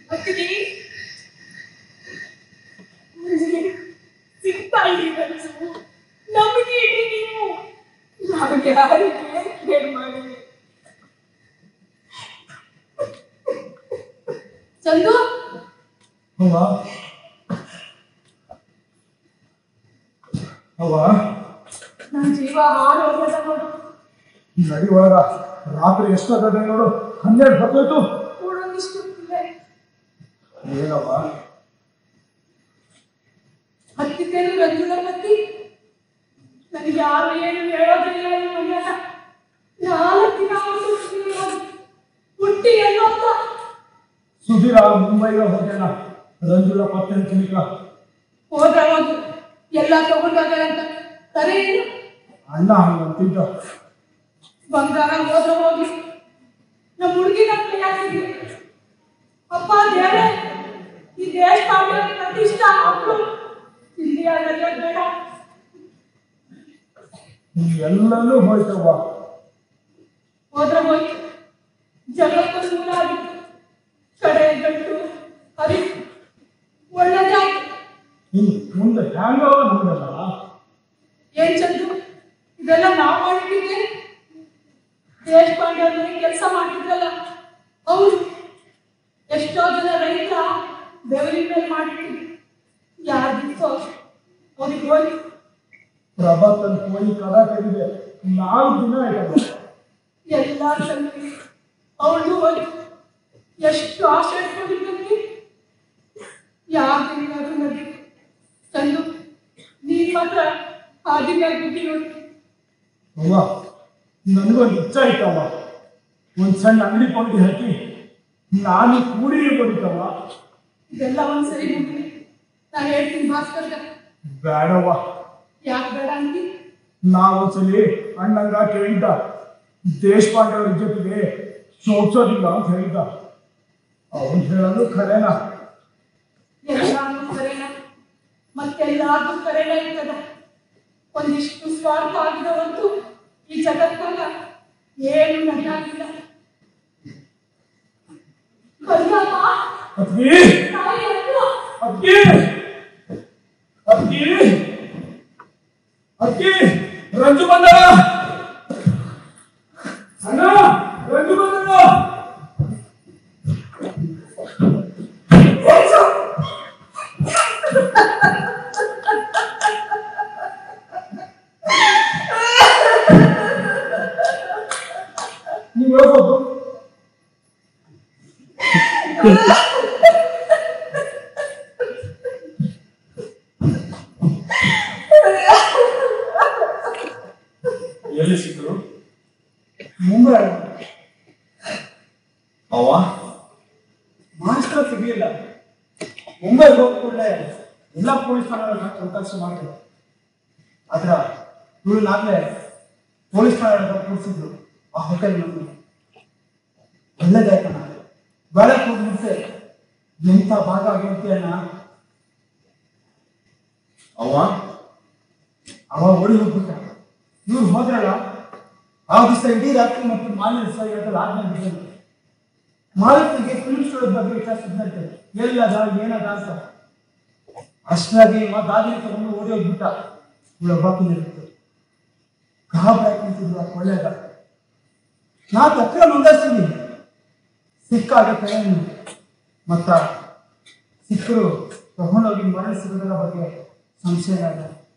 ಅಕ್ಕಿ ಮುಂಜಾನೆ ಸಿಗ್ತಾ ಇರಿ ಕನಸು ನಮಗೆ ಇಡಿ ನೀವು ನಾವು ಯಾರಿಗೆ ಕೇರ್ ಮಾಡಿ ಚಂದು ಅವ್ವ ಅವ್ವ ನನ್ನ ಜೀವ ಹಾಳು ಹೋಗ್ಯದ ನೋಡು ನಡಿ ಒಳಗ ರಾತ್ರಿ ಎಷ್ಟಾಗದೆ ನೋಡು ಹನ್ನೆರಡು ಹೊತ್ತೋಯ್ತು ಕೂಡೊಂದಿಷ್ಟು ಇಲ್ಲೇ ಏನವ್ವ ಹತ್ತಿದ್ದೇನು ರಂಜಿತ ಮತ್ತಿ ನನಗೆ ಯಾರು ಏನು ಹೇಳೋದಿಲ್ಲ ಈ ಮನೆಯಲ್ಲ ನಾಲ್ಕು ದಿನ ಆಯ್ತು ಸುಧೀರ್ ಹುಟ್ಟಿ ಎಲ್ಲೋ ಅಂತ ಸುಧೀರ ಮುಂಬೈಗೆ ಹೋಗ್ಯಾನ ರಂಜುಳ ಪತ್ತೆ ಹಚ್ಚಲಿಕ್ಕ ಹೋದ ಹೋದು ಎಲ್ಲ ತಗೊಂಡಾಗ ಅಂತ ಸರಿ ಏನು ಅಣ್ಣ ಹಂಗಂತಿದ್ದ ಬಂಗಾರ ಹೋದ್ರ ಹೋಗಿ ನಮ್ಮ ಹುಡುಗಿನ ಕೈಯಾಗಿದ್ವಿ ಅಪ್ಪ ದೇವರೇ ಈ ದೇಶ ಕಾವ್ಯ ಪ್ರತಿಷ್ಠ ಮಕ್ಕಳು ಇಂಡಿಯಾದಲ್ಲಿ ಬೇಡ ಎಲ್ಲನೂ ಹೋಯ್ತವ್ವ ಹೋದ್ರ ಹೋಯ್ತು ಜಗತ್ತು ಮೂಲ ಆಗಿತ್ತು ಕಡೆ ಗಂಟು ಹರಿ ಒಳ್ಳೆದಾಯ್ತು ಇನ್ ಮುಂದೆ ಹ್ಯಾಂಗವ ನಮ್ದಲ್ಲ ಏನ್ ಚಂದು ಇದೆಲ್ಲ ನಾವು ಮಾಡಿಟ್ಟಿದ್ದೆ ದೇಶಪಾಂಡೆ ಅವ್ರ ಕೆಲಸ ಮಾಡಿದ್ರಲ್ಲ ಅವ್ರು ಎಷ್ಟೋ ಜನ ರೈತ ಬೆವರಿನ ಮೇಲೆ ಮಾಡಿಟ್ಟಿದ್ರು ಯಾರ್ದಿತ್ತೋ ಅವ್ರಿಗೆ ಹೋಗಿ ಪ್ರಭಾತನ್ ಕೋಳಿ ಕದ ತೆಗಿದೆ ನಾಲ್ಕು ದಿನ ಆಯ್ತವ ಎಲ್ಲ ತಂದು ಅವಳು ಹೋಗಿ ಎಷ್ಟು ಆಸೆ ಇಟ್ಕೊಂಡಿದ್ದಂಗೆ ಯಾಕೆ ಅದು ನದಿ ಚಂದು ನೀನ್ ಮಾತ್ರ ಹಾದಿಗಾಗಿ ಬಿಟ್ಟು ನೋಡಿ ಅವ್ವ ನನಗೊಂದು ಇಚ್ಛ ಆಯ್ತವ್ವ ಒಂದ್ ಸಣ್ಣ ಅಂಗಡಿ ಕೊಂಡಿ ಹಾಕಿ ನಾನು ಕೂಡಿ ಬರೀತವ್ವ ಇದೆಲ್ಲ ಒಂದ್ಸರಿ ಮುಗಿಲಿ ನಾನು ಹೇಳ್ತೀನಿ ಭಾಸ್ಕರ್ಗ ಬೇಡವ್ವ ಯಾಕೆ ಬೇಡ ಅಂತಿ ನಾವೊಂದ್ಸಲಿ ಅಣ್ಣಂಗ ಕೇಳಿದ್ದ ದೇಶಪಾಂಡೆ ಅವ್ರ ಜೊತೆಗೆ ಶೋಭಿಸೋದಿಲ್ಲ ಅಂತ ಹೇಳಿದ್ದ ಅವನ್ ಹೇಳೋದು ಖರೇನಾ ಎಲ್ಲಾನು ಕರೆನ ಮತ್ತೆಲ್ಲಾರ್ದು ಕರೆನ ಇರ್ತದ ಒಂದಿಷ್ಟು ಸ್ವಾರ್ಥ ಆಗಿದವಂತೂ ಈ ಜಗತ್ತಾಗ ಏನು ನಡೆಯಾಗಿಲ್ಲ ಕಲ್ಯಾಣ ಅದ್ಗಿ ತಾಯಿ ಅನ್ನು ಅದ್ಗಿ ಅದ್ಗಿ ಅದ್ಗಿ ರಂಜು ಬಂದಳ ಅಣ್ಣ ರಂಜು ಬಂದಳ ನೀವು ಹೇಳ್ಬೋದು ಎಲ್ಲಿ ಸಿಕ್ಕರು ಮುಂಬೈ ಅವ ಮಾಸ್ಟರ್ ಸಿಗ್ಲಿಲ್ಲ ಮುಂಬೈಗೆ ಹೋದ ಕೂಡಲೇ ಎಲ್ಲ ಪೊಲೀಸ್ ಠಾಣೆಗಳನ್ನ ಚೌಕಾಸಿ ಮಾಡಿದ್ರು ಆದ್ರ ಇವಳನ್ನಾಗ್ಲೇ ಪೊಲೀಸ್ ಠಾಣೆ ಕೂರಿಸಿದ್ರು ಆ ಹೋಟೆಲ್ ನಮ್ಗೆ ಒಳ್ಳೇದಾಯ್ತಣ್ಣ ಬೆಳಕ್ ಹೋಗ್ಬಿಟ್ಟೆ ಎಂತ ಭಾಗ ಆಗೈತೆ ಅಣ್ಣ ಅವ ಅವ ಓಡಿ ಹೋಗ್ಬಿಟ್ಟ ಇವ್ರು ಹೋದ್ರಲ್ಲ ಆ ದಿವಸ ಇಡೀ ರಾತ್ರಿ ಮತ್ತು ಮಾಲಿನ್ಯ ದಿವಸ ಇವತ್ತು ಆದ್ಮೇಲೆ ಮಾಲೀಕನಿಗೆ ಫಿಲ್ಮ್ ಸ್ಟುಡಿಯೋ ಬಗ್ಗೆ ವಿಚಾರ ಸಿದ್ಧತೆ ಎಲ್ಲದ ಏನದ ಅಂತ ಅಷ್ಟಾಗಿ ಮಾ ದಾದಿ ತಗೊಂಡು ಓಡಿ ಹೋಗ್ಬಿಟ್ಟ ಇವಳ ಬಾಕಿನಿರುತ್ತೆ ಗಾಬರಿ ನಿಂತಿದ್ರು ಒಳ್ಳೇದ ನಾ ತಕ್ಕ ನೋಂದಾಯಿಸ್ತೀನಿ ಸಿಕ್ಕಾಗ ಕೈಯನ್ನು ಮತ್ತ ಸಿಕ್ಕರು ತಗೊಂಡೋಗಿ ಮರಳಿಸಿರೋದರ ಬಗ್ಗೆ ಸಂಶಯ ಇದೆ